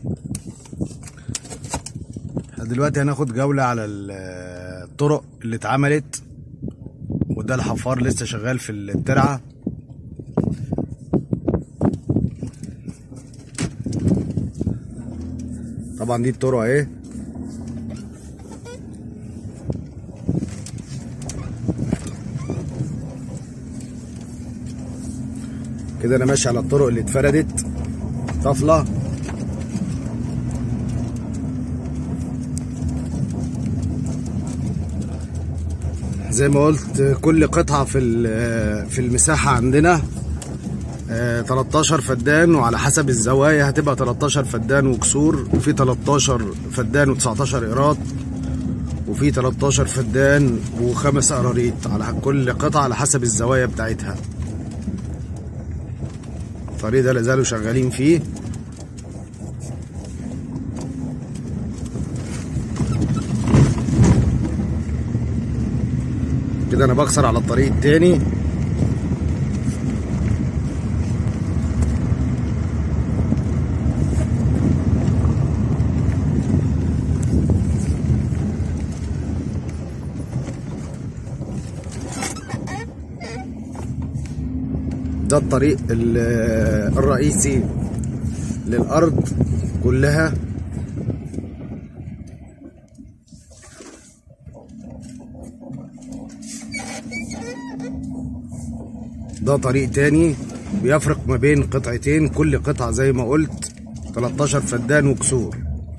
دلوقتي هناخد جولة على ال- الطرق اللي اتعملت وده الحفار لسه شغال في الترعة طبعا دي الطرق اهي كده انا ماشي على الطرق اللي اتفردت طفله زي ما قلت كل قطعة في ال- في المساحة عندنا آه، 13 فدان وعلى حسب الزوايا هتبقى 13 فدان وكسور وفي 13 فدان و19 قيراط وفي 13 فدان وخمس قراريط على كل قطعة على حسب الزوايا بتاعتها الطريق ده لازالوا شغالين فيه كده انا بكسر على الطريق التاني ده الطريق ال- الرئيسي للأرض كلها ده طريق تاني بيفرق ما بين قطعتين كل قطعة زي ما قلت 13 فدان وكسور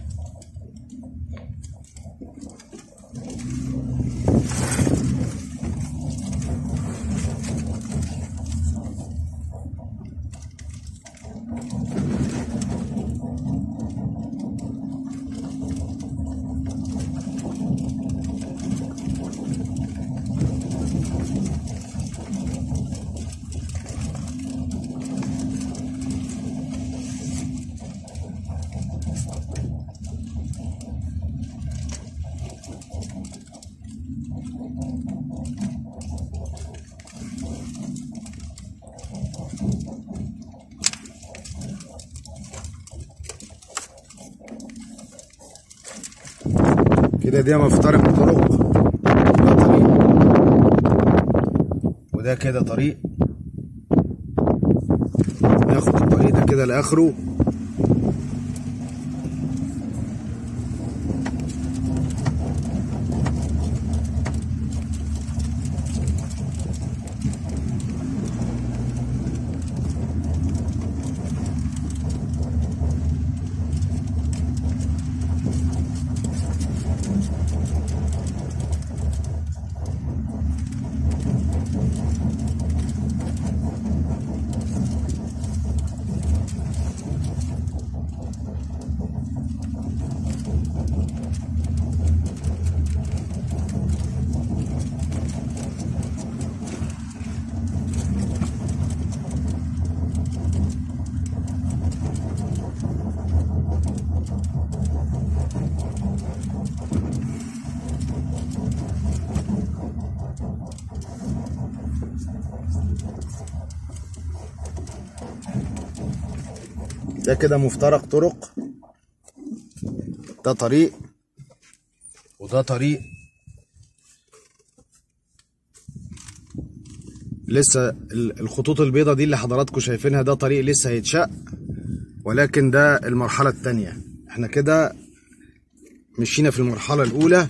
كده دي مفترق طرق ده طريق وده كده طريق ناخد الطريق ده كده لاخره ده كده مفترق طرق ده طريق وده طريق لسه ال- الخطوط البيضة دي اللي حضراتكم شايفينها ده طريق لسه هيتشق ولكن ده المرحلة التانية احنا كده مشينا في المرحلة الأولى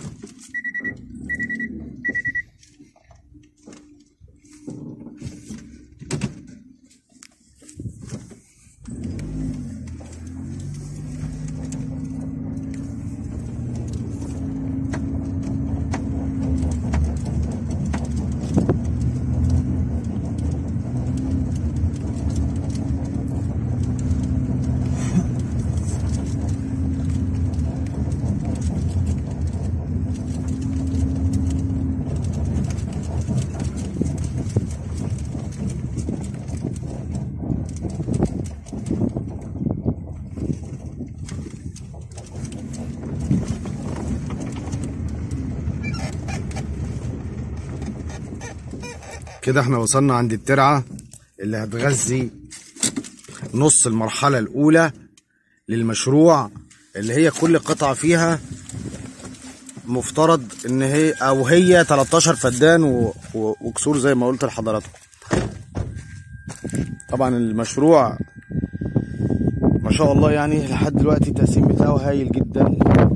كده احنا وصلنا عند الترعة اللي هتغذي نص المرحلة الأولى للمشروع اللي هي كل قطعة فيها مفترض ان هي او هي 13 فدان و- و- وكسور زي ما قلت لحضراتكم طبعا المشروع ما شاء الله يعني لحد دلوقتي التقسيم بتاعه هايل جدا